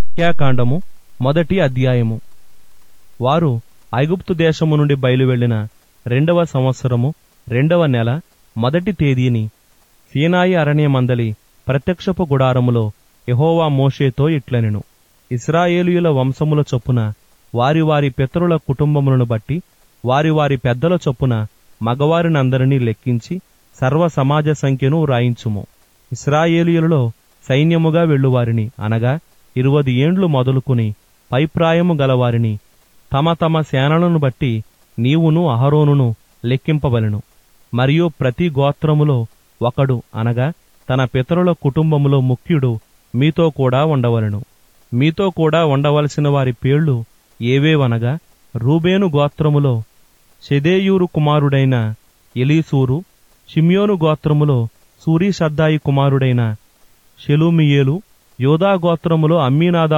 సంఖ్యాకాండము మొదటి అధ్యాయము వారు ఐగుప్తు దేశము నుండి బయలువెళ్లిన రెండవ సంవత్సరము రెండవ నెల మొదటి తేదీని సీనాయి అరణ్యమందలి ప్రత్యక్షపు గుడారములో యెహోవా మోషేతో ఇట్లనెను ఇస్రాయేలీయుల వంశముల చొప్పున వారి వారి పితరుల కుటుంబములను బట్టి వారి వారి పెద్దల చొప్పున మగవారినందరినీ లెక్కించి సర్వ సమాజ సంఖ్యను రాయించుము ఇస్రాయేలీయులలో సైన్యముగా వెళ్ళువారిని అనగా ఇరువది ఏండ్లు మొదలుకుని పైప్రాయము గలవారిని తమ తమ సేనలను బట్టి నీవును అహరోనును లెక్కింపవలెను మరియు ప్రతి గోత్రములో ఒకడు అనగా తన పితరుల కుటుంబములో ముఖ్యుడు మీతో కూడా ఉండవలెను మీతో కూడా ఉండవలసిన వారి పేర్లు ఏవేవనగా రూబేను గోత్రములో షెదేయూరు కుమారుడైన ఎలీసూరు షిమ్యోను గోత్రములో సూరీషద్దాయి కుమారుడైన షెలూమియేలు యోదా గోత్రములో అమ్మీనాదా